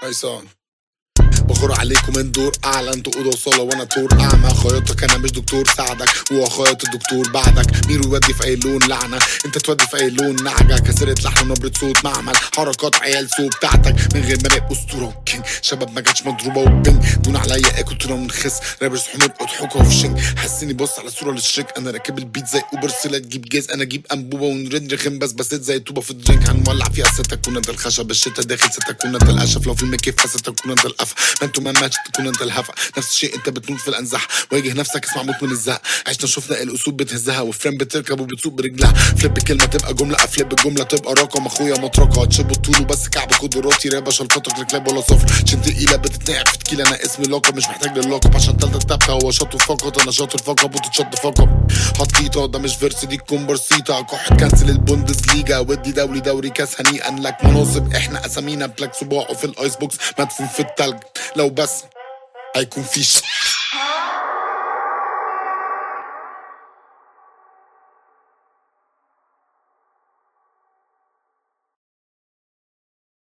ميسان بخور عليكم من دور اعلى انتوا اوضه وصاله وانا طور اعمى خياطك انا مش دكتور ساعدك وهو خياط الدكتور بعدك ميرو يودي في اي لون لعنه انت تودي في اي لون نعجه كسرة لحن ونبره صوت معمل حركات عيال سوق بتاعتك من غير ما الاقي اسطوره كينج شباب ما جاتش مضروبه وبنج دون عليا اكل تونه ونخس رابرز حمر اضحكوا في شنج حسيني بص على صوره للشريك انا راكب البيت زي اوبر سيلا تجيب جاز انا اجيب انبوبه ونرد رخم بس بسيت زي طوبه في الدرينك هنولع فيها ستكون انت الخشب الشتا داخل ستكون انت الاشف لو في المكيف فستكون انت القفا ما انتوا ما ماتش تكون انت الهفا نفس الشيء انت بتموت في الانزاح واجه نفسك اسمع موت من الزهق عشنا شفنا الاسود بتهزها وفريم بتركب وبتسوق برجلها فليب كلمه تبقى جمله افليب الجمله تبقى رقم اخويا مطرقه هتشب طوله بس كعب قدراتي رابه شلطتك لكلاب ولا صفر شنت تقيله بتتنقع في تكيله انا اسمي لقب مش محتاج للقب عشان تالتة التابكه هو شاطر فقط انا شاطر فقط وتتشد فقط حطيطه ده مش فيرس دي كومبرسيتا كح كنسل البوندز ليجا ودي دوري دوري كاس هنيئا لك مناصب احنا اسامينا بلاك صباعه في الايس بوكس مدفون في التلج لو بس هيكون في ش-